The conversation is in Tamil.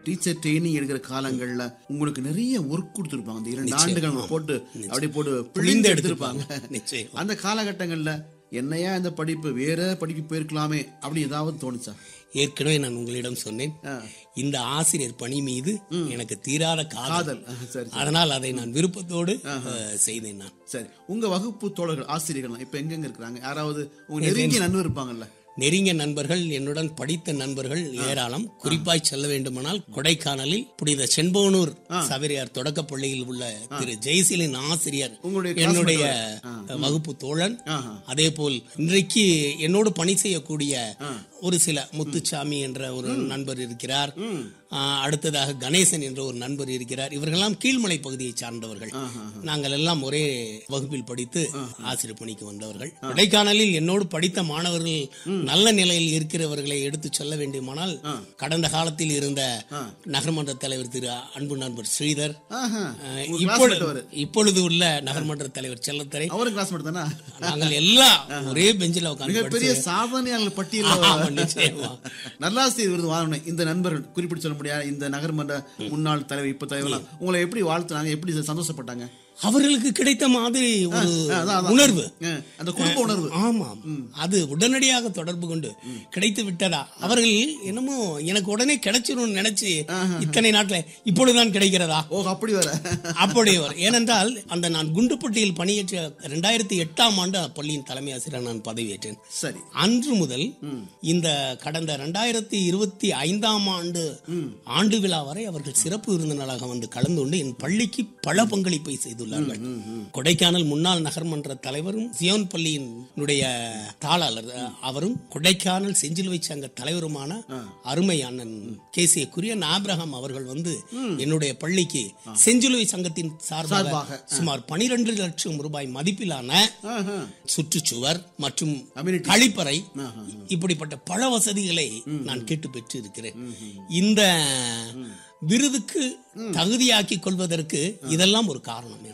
டீச்சர் ட்ரைனிங் எடுக்கிற காலங்கள்ல உங்களுக்கு நிறைய ஒர்க் கொடுத்துருப்பாங்க அந்த இரண்டு ஆண்டுகள் அவங்க போட்டு அப்படி போட்டு பிழிந்து எடுத்திருப்பாங்க நிச்சயம் அந்த காலகட்டங்கள்ல என்னையா இந்த படிப்பு வேற படிக்க போயிருக்கலாமே அப்படி ஏதாவது தோணுச்சா ஏற்கனவே நான் உங்களிடம் சொன்னேன் ஆ. இந்த ஆசிரியர் பணி மீது எனக்கு தீராத காதல் காதல் ஆ, சரி அதனால் அதை நான் விருப்பத்தோடு அஹ், செய்தேன் நான் சரி உங்க வகுப்பு தோழர்கள் ஆசிரியர்கள் இப்ப எங்கெங்க இருக்கிறாங்க யாராவது உங்க நெருங்கிய நண்பர் இருப்பாங்கல்ல நெருங்கிய நண்பர்கள் என்னுடன் படித்த நண்பர்கள் ஏராளம் குறிப்பாய் செல்ல வேண்டுமானால் கொடைக்கானலில் புனித செண்போனூர் சபரியார் தொடக்கப் பள்ளியில் உள்ள திரு ஜெயசீலின் ஆசிரியர் உங்களுடைய என்னுடைய வகுப்பு தோழன் ஆஹா. அதே போல் இன்றைக்கு என்னோடு பணி செய்யக்கூடிய ஒரு சில முத்துச்சாமி என்ற ஒரு நண்பர் இருக்கிறார் ஆ, அடுத்ததாக கணேசன் என்ற ஒரு நண்பர் இருக்கிறார் இவர்களெல்லாம் கீழ்மலை பகுதியை சார்ந்தவர்கள் நாங்கள் எல்லாம் ஒரே வகுப்பில் படித்து ஆசிரியர் பணிக்கு வந்தவர்கள் கொடைக்கானலில் என்னோடு படித்த மாணவர்கள் நல்ல நிலையில் இருக்கிறவர்களை எடுத்து சொல்ல வேண்டுமானால் கடந்த காலத்தில் இருந்த நகர்மன்ற தலைவர் திரு அன்பு நண்பர் ஸ்ரீதர் ஆஹா. அஹ், உங்க இப்பொழுது classmate அவரு. இப்பொழுது உள்ள நகர்மன்ற தலைவர் செல்லத்தரை அவரும் கிளாஸ்மேட் தானே நாங்கள் எல்லாம் ஒரே பெஞ்சில் உட்கார்ந்து மிகப்பெரிய சாதனையாளர் பட்டியல ஆமா, நிச்சயமா. நல்லாசிரியர் விருது வாங்கணும் இந்த நண்பர்கள் குறிப்பிட்டு சொல்ல முடியாது இந்த நகர்மன்ற முன்னாள் தலைவர் இப்ப தலைவர் உங்களை எப்படி வாழ்த்துனாங்க எப்படி சந்தோஷப்பட்டாங்க அவர்களுக்கு கிடைத்த மாதிரி ஒரு அதான், அதான். உணர்வு அஹ், அந்த குடும்ப உணர்வு ஆமாம் அது உடனடியாக தொடர்பு கொண்டு கிடைத்து விட்டதா அவர்கள் என்னமோ எனக்கு உடனே கிடைச்சிரும்னு நினைச்சு இத்தனை நாட்ல இப்பொழுதுதான் கிடைக்கிறதா ஓ அப்படி வர அப்படி வரும். ஏனென்றால் அந்த நான் குண்டுப்பட்டியில் பணியேற்ற இரண்டாயிரத்தி எட்டாம் ஆண்டு அப்பள்ளியின் தலைமை ஆசிரியர் நான் பதவியேற்றேன் சரி அன்று முதல் இந்த கடந்த இரண்டாயிரத்தி இருபத்தி ஐந்தாம் ஆண்டு ஆண்டு விழா வரை அவர்கள் சிறப்பு விருந்தினராக வந்து கலந்து கொண்டு என் பள்ளிக்கு பல பங்களிப்பை செய்துள்ளார்கள் கொடைக்கானல் முன்னாள் நகர்மன்ற தலைவரும் சியோன் பள்ளியினுடைய தாளாளர் அஹ், அவரும் கொடைக்கானல் செஞ்சிலுவை சங்க தலைவருமான அருமை அண்ணன் கேசிய குரியன் ஆபிரகாம் அவர்கள் வந்து என்னுடைய பள்ளிக்கு செஞ்சிலுவை சங்கத்தின் சார்பாக சார்பாக. சுமார் பனிரெண்டு லட்சம் ரூபாய் மதிப்பிலான ஆஹா. சுற்றுச்சுவர் மற்றும் Amenities. கழிப்பறை இப்படிப்பட்ட பல வசதிகளை நான் கேட்டு பெற்று இருக்கிறேன் இந்த விருதுக்கு தகுதியாக்கி கொள்வதற்கு இதெல்லாம் ஒரு காரணம்